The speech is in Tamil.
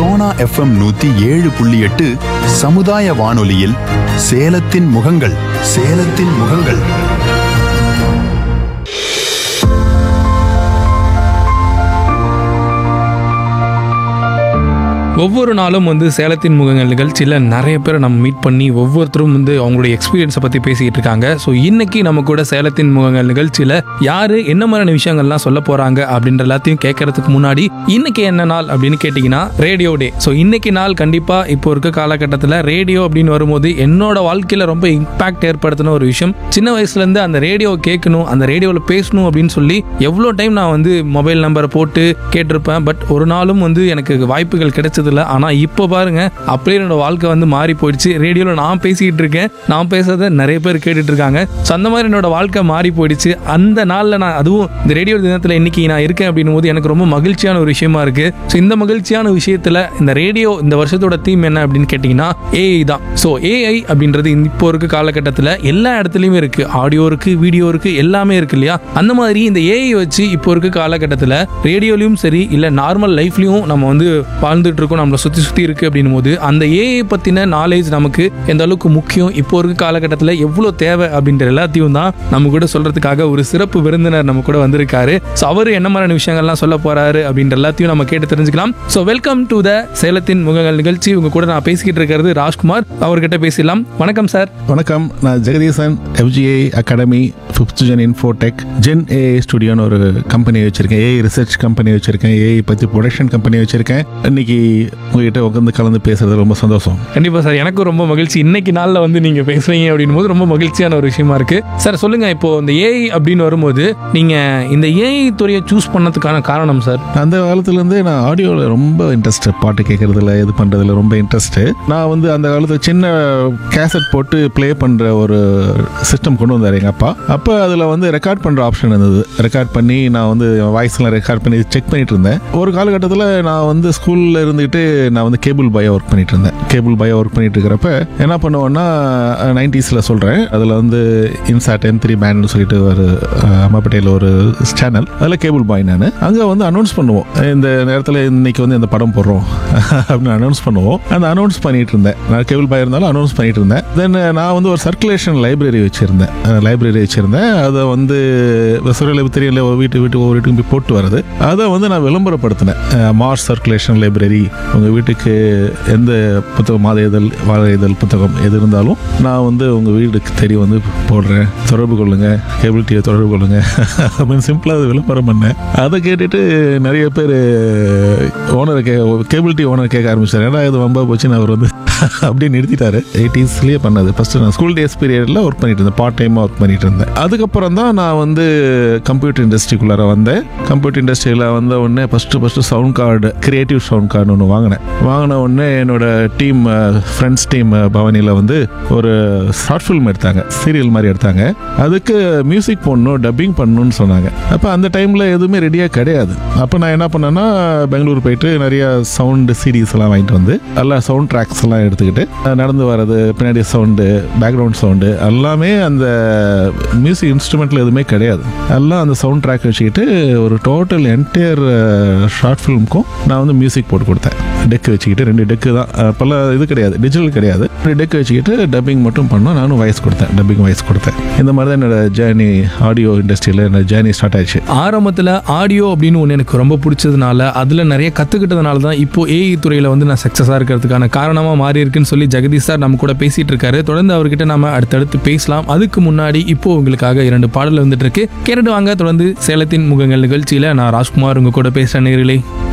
சோனா எஃப்எம் நூத்தி ஏழு புள்ளி எட்டு சமுதாய வானொலியில் சேலத்தின் முகங்கள் சேலத்தின் முகங்கள் ஒவ்வொரு நாளும் வந்து சேலத்தின் முகங்கள் நிகழ்ச்சியில் நிறைய பேரை நம்ம மீட் பண்ணி ஒவ்வொருத்தரும் வந்து அவங்களுடைய எக்ஸ்பீரியன்ஸை பற்றி பேசிக்கிட்டு இருக்காங்க ஸோ இன்னைக்கு நம்ம கூட சேலத்தின் முகங்கள் நிகழ்ச்சியில் யார் என்ன மாதிரியான விஷயங்கள்லாம் சொல்ல போகிறாங்க அப்படின்ற எல்லாத்தையும் கேட்கறதுக்கு முன்னாடி இன்னைக்கு என்ன நாள் அப்படின்னு கேட்டிங்கன்னா ரேடியோ டே ஸோ இன்னைக்கு நாள் கண்டிப்பாக இப்போ இருக்க காலகட்டத்தில் ரேடியோ அப்படின்னு வரும்போது என்னோட வாழ்க்கையில் ரொம்ப இம்பாக்ட் ஏற்படுத்தின ஒரு விஷயம் சின்ன வயசுலேருந்து அந்த ரேடியோ கேட்கணும் அந்த ரேடியோவில் பேசணும் அப்படின்னு சொல்லி எவ்வளோ டைம் நான் வந்து மொபைல் நம்பரை போட்டு கேட்டிருப்பேன் பட் ஒரு நாளும் வந்து எனக்கு வாய்ப்புகள் கிடைச்சதில்ல ஆனால் இப்போ பாருங்க அப்படியே என்னோட வாழ்க்கை வந்து மாறி போயிடுச்சு ரேடியோவில் நான் பேசிக்கிட்டு இருக்கேன் நான் பேசுறத நிறைய பேர் கேட்டுட்டு இருக்காங்க ஸோ அந்த மாதிரி என்னோட வாழ்க்கை மாறி போயிடுச்சு அந்த நாளில் நான் அதுவும் இந்த ரேடியோ தினத்தில் இன்னைக்கு நான் இருக்கேன் அப்படின்னும் போது எனக்கு ரொம்ப மகிழ்ச்சியான ஒரு விஷயமா இருக்கு ஸோ இந்த மகிழ்ச்சியான விஷயத்தில் இந்த ரேடியோ இந்த வருஷத்தோட தீம் என்ன அப்படின்னு கேட்டிங்கன்னா ஏஐ தான் ஸோ ஏஐ அப்படின்றது இப்போ இருக்க காலகட்டத்தில் எல்லா இடத்துலையுமே இருக்கு ஆடியோ இருக்கு வீடியோ இருக்கு எல்லாமே இருக்கு இல்லையா அந்த மாதிரி இந்த ஏஐ வச்சு இப்போ இருக்க காலகட்டத்தில் ரேடியோலையும் சரி இல்லை நார்மல் லைஃப்லையும் நம்ம வந்து வாழ்ந்துட்டு இருக்கோம் நம்மளை சுற்றி சுற்றி இருக்கு அப்படின்னும் போது அந்த ஏஐ பற்றின நாலேஜ் நமக்கு எந்த அளவுக்கு முக்கியம் இப்போ இருக்க காலகட்டத்தில் எவ்வளோ தேவை அப்படின்ற எல்லாத்தையும் தான் நம்ம கூட சொல்றதுக்காக ஒரு சிறப்பு விருந்தினர் நம்ம கூட வந்திருக்காரு ஸோ அவர் என்ன மாதிரியான விஷயங்கள்லாம் சொல்ல போறாரு அப்படின்ற எல்லாத்தையும் நம்ம கேட்டு தெரிஞ்சுக்கலாம் ஸோ வெல்கம் டு த சேலத்தின் முகங்கள் நிகழ்ச்சி உங்க கூட நான் பேசிக்கிட்டு இருக்கிறது ராஜ்குமார் அவர்கிட்ட பேசலாம் வணக்கம் சார் வணக்கம் நான் Jagadeesan FGI academy fifth gen infotech gen AI ஸ்டுடியோன்னு ஒரு கம்பெனி வச்சிருக்கேன் ஏஐ ரிசர்ச் கம்பெனி வச்சிருக்கேன் ஏஐ பற்றி ப்ரொடக்ஷன் கம்பெனி வச்சிருக்கேன் இன்னைக்கு உங்ககிட்ட உட்காந்து கலந்து பேசுறது ரொம்ப சந்தோஷம் கண்டிப்பா சார் எனக்கும் ரொம்ப மகிழ்ச்சி இன்னைக்கு நாள்ல வந்து நீங்க பேசுறீங்க அப்படின்னும் போது ரொம்ப மகிழ்ச்சியான ஒரு விஷயமா இருக்கு சார் சொல்லுங்க இப்போ இந்த ஏஐ அப்படின்னு வரும்போது நீங்க இந்த ஏஐ துறையை சூஸ் பண்ணதுக்கான காரணம் சார் அந்த காலத்துலேருந்து நான் ஆடியோவில் ரொம்ப இன்ட்ரெஸ்ட் பாட்டு கேட்கறதுல இது பண்ணுறதுல ரொம்ப இன்ட்ரெஸ்ட் நான் வந்து அந்த காலத்தில் சின்ன கேசட் போட்டு ப்ளே பண்ணுற ஒரு சிஸ்டம் கொண்டு வந்தார் எங்கள் அப்பா அப்போ அதில் வந்து ரெக்கார்ட் பண்ணுற ஆப்ஷன் இருந்தது ரெக்கார்ட் பண்ணி நான் வந்து வாய்ஸ்லாம் ரெக்கார்ட் பண்ணி செக் பண்ணிட்டு இருந்தேன் ஒரு காலகட்டத்தில் நான் வந்து ஸ்கூலில் இருந்துக்கிட்டு நான் வந்து கேபிள் பாயாக ஒர்க் பண்ணிட்டு இருந்தேன் கேபிள் பாயாக ஒர்க் பண்ணிட்டு இருக்கிறப்ப என்ன பண்ணுவோன்னா நைன்டிஸில் சொல்கிறேன் அதில் வந்து இன்சாட் எம் த்ரீ பேண்ட்னு சொல்லிட்டு ஒரு அஹ், அம்மாப்பேட்டையில் ஒரு சேனல் அதில் கேபிள் பாய் நான் அங்கே வந்து அனௌன்ஸ் பண்ணுவோம் இந்த நேரத்தில் இன்னைக்கு வந்து இந்த படம் போடுறோம் அப்படின்னு அனௌன்ஸ் பண்ணுவோம் அந்த அனௌன்ஸ் பண்ணிட்டு இருந்தேன் நான் கேபிள் பாய் இருந்தாலும் அனௌன்ஸ் பண்ணிட்டு இருந்தேன் தென் நான் வந்து ஒரு சர்க்குலேஷன் லைப்ரரி வச்சிருந்தேன் லைப்ரரி வச்சிருந்தேன் அதை வந்து சுரலை தெரியல ஒரு வீட்டு வீட்டு ஒவ்வொரு வீட்டுக்கும் போய் போட்டு வர்றது அதை வந்து நான் விளம்பரப்படுத்தினேன் அஹ், மார்ஸ் சர்க்குலேஷன் லைப்ரரி உங்கள் வீட்டுக்கு எந்த புத்தகம் மாத இதழ் வார இதழ் புத்தகம் எது இருந்தாலும் நான் வந்து உங்கள் வீடுக்கு தெரிய வந்து போடுறேன் தொடர்பு கொள்ளுங்க கேபிள் டிவியை தொடர்பு கொள்ளுங்க அப்படின்னு சிம்பிளாக அதை விளம்பரம் பண்ணேன் அதை கேட்டுட்டு நிறைய பேர் ஓனரை கே கேபிள் டிவி ஓனர் கேட்க ஆரம்பிச்சார் ஏன்னா இது வம்பா போச்சுன்னு அவர் வந்து அப்படியே நிறுத்திட்டாரு எயிட்டிஸ்லேயே பண்ணது ஃபர்ஸ்ட் நான் ஸ்கூல் டேஸ் பீரியடில் ஒர்க் பண்ணிட்டு இருந்தேன் பார்ட் டைமாக ஒர்க் பண்ணிட்டு இருந்தேன் அதுக்கப்புறம் தான் நான் வந்து கம்ப்யூட்டர் இண்டஸ்ட்ரிக்குள்ளார வந்தேன் கம்ப்யூட்டர் இண்டஸ்ட்ரியில் வந்த உடனே first first sound card creative sound card ஒன்று வாங்கினேன் வாங்கின உடனே என்னோட டீம் ஃப்ரெண்ட்ஸ் டீம் பவனியில் வந்து ஒரு ஷார்ட் ஃபில்ம் எடுத்தாங்க சீரியல் மாதிரி எடுத்தாங்க அதுக்கு மியூசிக் போடணும் டப்பிங் பண்ணணும்னு சொன்னாங்க அப்போ அந்த டைமில் எதுவுமே ரெடியாக கிடையாது அப்போ நான் என்ன பண்ணேன்னா பெங்களூர் போயிட்டு நிறைய சவுண்டு சிடிஸ் எல்லாம் வாங்கிட்டு வந்து எல்லா சவுண்ட் ட்ராக்ஸ் எல்லாம் எடுத்துக்கிட்டு அஹ், நடந்து வர்றது பின்னாடி சவுண்டு பேக்ரவுண்ட் சவுண்டு எல்லாமே அந்த மியூசிக் இன்ஸ்ட்ருமெண்ட்டில் எதுவுமே கிடையாது எல்லாம் அந்த சவுண்ட் ட்ராக் வச்சுக்கிட்டு ஒரு டோட்டல் என்டையர் ஷார்ட் ஃபிலிமுக்கும் நான் வந்து மியூசிக் போட்டு கொடுத்தேன் டெக் வச்சுக்கிட்டு ரெண்டு டெக்கு தான் அப்போல்லாம் இது கிடையாது டிஜிட்டல் கிடையாது ரெண்டு டெக் வச்சுக்கிட்டு டப்பிங் மட்டும் பண்ணோம் நானும் வாய்ஸ் கொடுத்தேன் டப்பிங் வாய்ஸ் கொடுத்தேன் இந்த மாதிரி தான் என்னோட ஜேர்னி ஆடியோ இண்டஸ்ட்ரியில் என்னோட ஜேர்னி ஸ்டார்ட் ஆயிடுச்சு ஆரம்பத்தில் ஆடியோ அப்படின்னு ஒன்று எனக்கு ரொம்ப பிடிச்சதுனால அதில் நிறைய கற்றுக்கிட்டதுனால தான் இப்போ ஏஐ துறையில் வந்து நான் சக்ஸஸாக இருக்கிறதுக்கான காரணமாக மாறி இருக்குன்னு சொல்லி ஜெகதீஷ் சார் நம்ம கூட பேசிட்டு இருக்காரு தொடர்ந்து அவர்கிட்ட நம்ம அடுத்தடுத்து பேசலாம் அதுக்கு முன்னாடி இப்போ உங்களுக்காக இரண்டு பாடல் வந்துட்டு இருக்கு கேட்டுட்டு வாங்க தொடர்ந்து சேலத்தின் முகங்கள் நிகழ்ச்சியில் நான் ராஜ்குமார் உங்க கூட பேசுகிறேன் நேர்களே